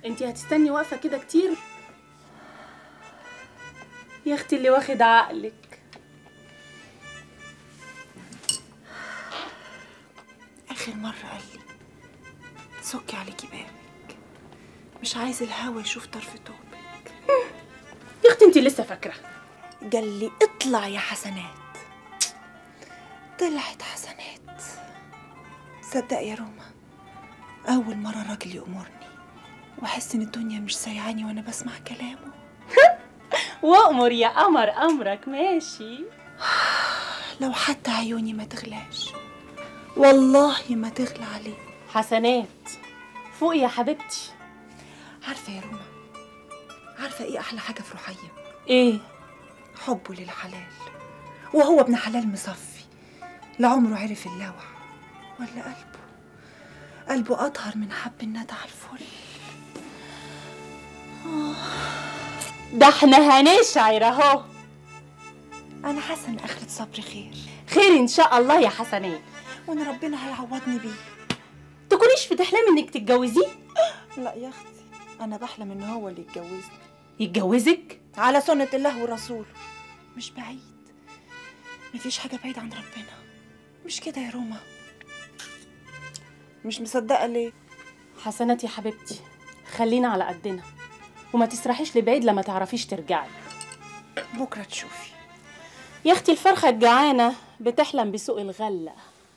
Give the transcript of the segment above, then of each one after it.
انت هتستني واقفه كده كتير يا اختي اللي واخد عقلك آخر مرة قال لي سكي عليكي بابك مش عايز الهوا يشوف طرف توبك يا اختي انت لسه فاكره قال لي اطلع يا حسنات طلعت حسنات صدق يا روما أول مرة راجل يأمرني وأحس إن الدنيا مش سايعاني وأنا بسمع كلامه وامر يا قمر امرك ماشي لو حتى عيوني ما تغلاش والله ما تغلى عليه حسنات فوقي يا حبيبتي عارفة يا روما عارفة إيه أحلى حاجة في رحيم ايه حبه للحلال وهو ابن حلال مصفي لا عمره عرف اللوع ولا قلبه قلبه أطهر من حب الندى على الفل ده احنا هنشعر اهو أنا حاسة إن آخرة صبري خير خير ان شاء الله يا حسنات وإن ربنا هيعوضني بيه تكونيش بتحلمي انك تتجوزيه لا يا أختي أنا بحلم إن هو اللي يتجوزني يتجوزك على سنة الله ورسوله مش بعيد مفيش حاجة بعيد عن ربنا مش كده يا روما مش مصدقة ليه حسنات يا حبيبتي خلينا على قدنا وما تسرحيش لبعيد لما تعرفيش ترجعي بكرة تشوفي يا اختي الفرخه الجعانه بتحلم بسوق الغله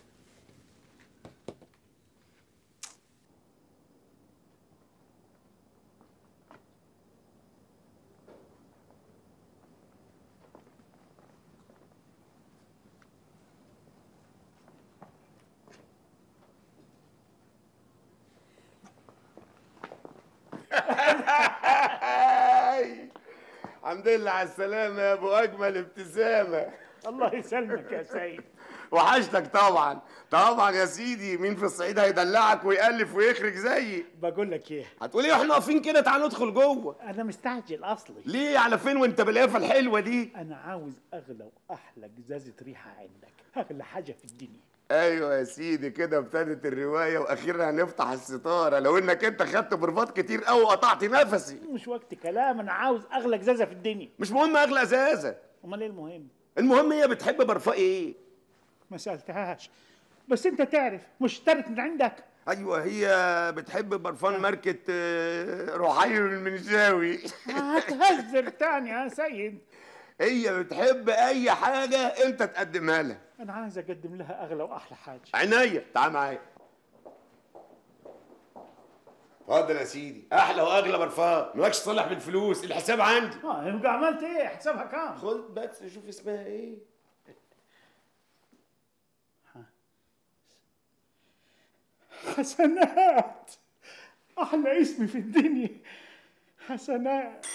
الحمد لله على السلامة يا أبو أجمل ابتسامة الله يسلمك يا سيد وحشتك طبعا طبعا يا سيدي مين في الصعيد هيدلعك ويألف ويخرج زيي بقول لك ايه هتقول ايه واحنا واقفين كده تعال ندخل جوه انا مستعجل اصلي ليه على فين وانت بالقيافة الحلوة دي انا عاوز اغلى واحلى جزازه ريحه عندك اغلى حاجه في الدنيا ايوه يا سيدي كده ابتدت الرواية واخيرا هنفتح الستارة لو انك انت خدت برفات كتير قوي وقطعت نفسي مش وقت كلام انا عاوز اغلى جزازه في الدنيا مش مهم اغلى ازازة امال ايه المهم المهم هي بتحب برفاء ايه ما سالتهاش بس انت تعرف مشترك من عندك ايوه هي بتحب برفان ماركة آه، رحيم المنشاوي هتهزر تاني يا سيد هي بتحب اي حاجه انت تقدمها لها انا عايز اقدم لها اغلى واحلى حاجه عينيا تعال معايا اتفضل يا سيدي احلى واغلى برفان مالكش تصلح بالفلوس الحساب عندي اه يبقى عملت ايه حسابها كام خد بس شوف اسمها ايه حسنات احلى اسم في الدنيا حسنات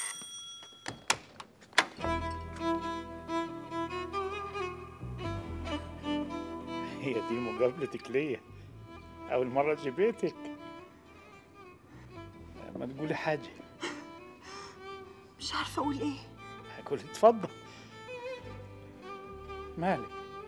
هي دي مقابلتك ليا اول مره اجي بيتك ما تقولي حاجه مش عارفة أقول إيه اقول اتفضل مالك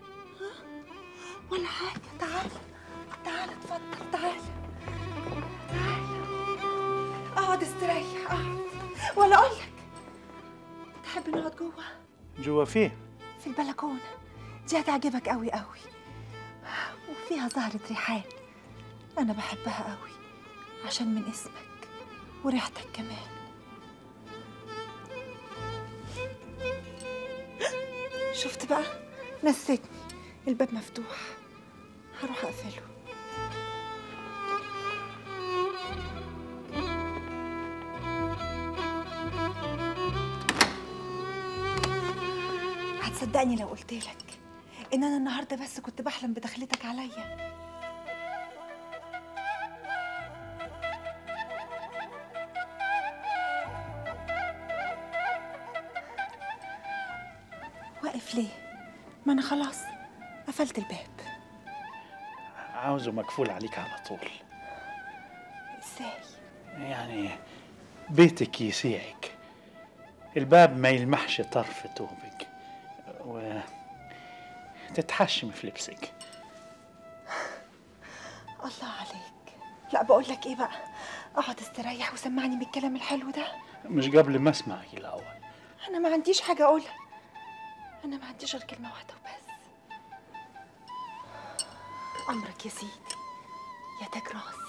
ولا حاجة تعال تعال اتفضل تعال تعال اقعد استريح اقعد ولا أقول لك تحب نقعد جوه جوا فين في البلكونة دي هتعجبك قوي قوي وفيها زهرة ريحان أنا بحبها قوي عشان من اسمك وريحتك كمان شفت بقى نسيتني الباب مفتوح هروح أقفله هتصدقني لو قلت لك ان انا النهارده بس كنت بحلم بدخلتك عليا واقف ليه ما انا خلاص قفلت الباب عاوزه مكفول عليك على طول ازاي يعني بيتك يسيعك الباب ما يلمحش طرف ثوبك و تتحشم في لبسك الله عليك لا بقول لك ايه بقى اقعد استريح وسمعني من الكلام الحلو ده مش قبل ما اسمعك الاول انا ما عنديش حاجه اقولها انا ما عنديش غير كلمه واحده وبس امرك يا سيدي يا تاج راسي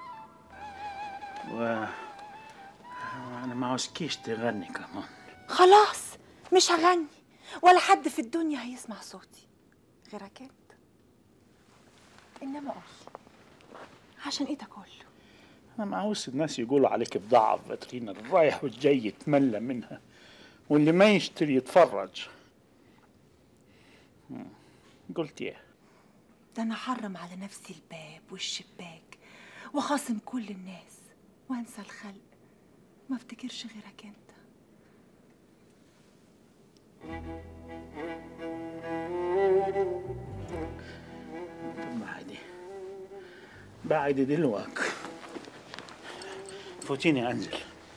و انا ما عاوزكيش تغني كمان خلاص مش هغني ولا حد في الدنيا هيسمع صوتي غيرك انت انما قول عشان ايه ده كله انا ما عاوز الناس يقولوا عليك بضاعة في فاترين الرايح والجاي يتملى منها واللي ما يشتري يتفرج مم. قلت ايه ده انا حرم على نفسي الباب والشباك وخاصم كل الناس وانسى الخلق ما افتكرش غيرك انت طب بعدي بعدي دلوقتي فوتيني انزل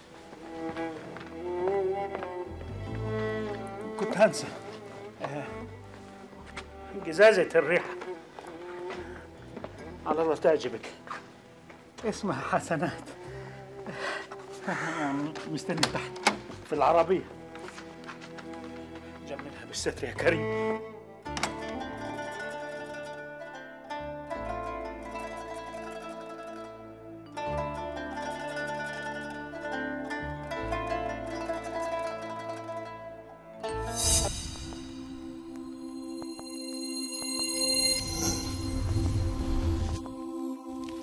كنت هنسى آه، جزازة الريحة على الله تعجبك اسمها حسنات آه، مستني تحت في العربية جملها بالستر يا كريم